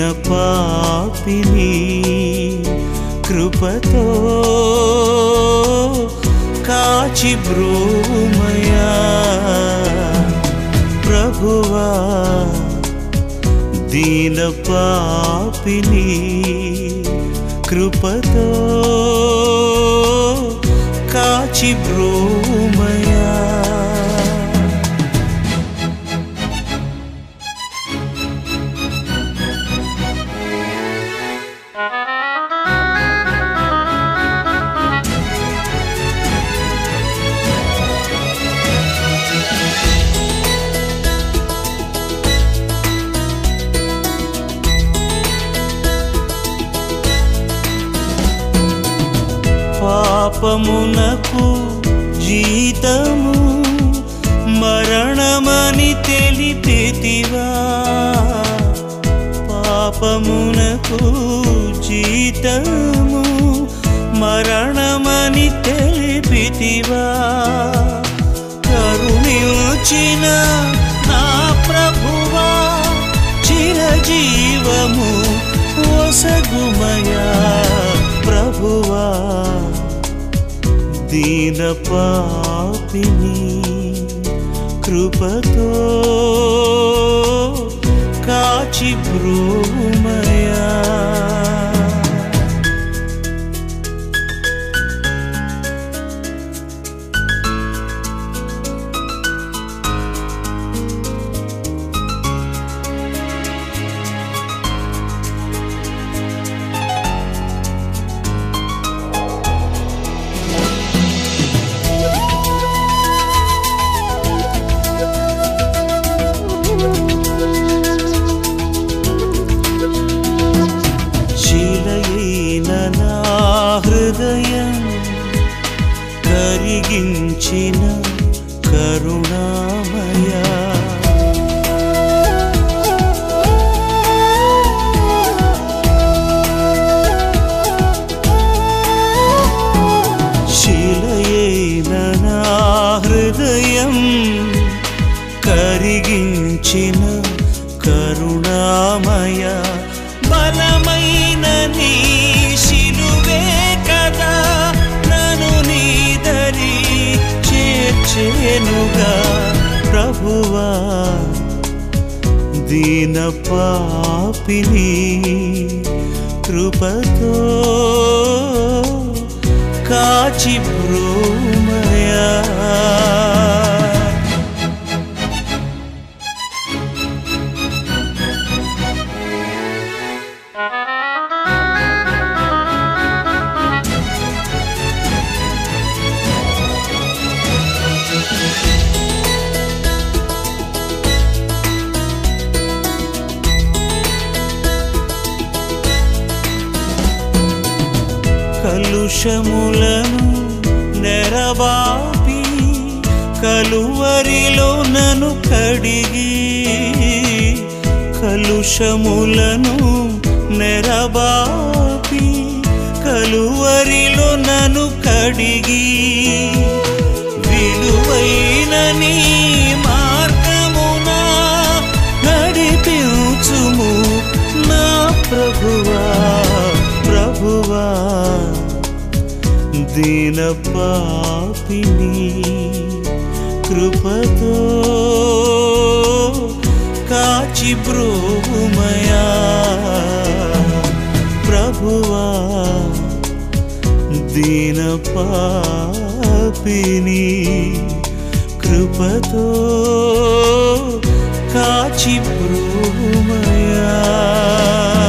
పాపిని కృపతో కాచి బ్రూమయా ప్రభువా దీన పాపిని కృపతో కాచి బ్రూమయా పాపమునకు జీతము మరణమని తెలిపితివా పాపమునకు జీతము మరణమని తెలిపితివా కరుణించిన నా ప్రభువా చిరజీవము వసగుమయా ప్రభువా దీన పాపిని కృపతో కాచి బ్రూమయా శిలయైన నా హృదయం కరిగించిన కరుణామయా శిలయైన నా హృదయం కరిగించిన కరుణామయ బలమైన నీ శిలువే కదా నన్ను నీదరి చేర్చేనుగా ప్రభువా దీన పాపిని కృపతో కాచి బ్రూమయా కలుషములను నెరబాపి కలువరిలో నను కడిగి కలుషములను నెరబాపి కలువరిలో నను కడిగి విలువైన నీ మార్గమున నడిపించుము నా ప్రభువా ప్రభువా దీన పాపిని కృపతో కాచి బ్రోమయా ప్రభువా దీన పాపిని కృపతో కాచి బ్రోమయా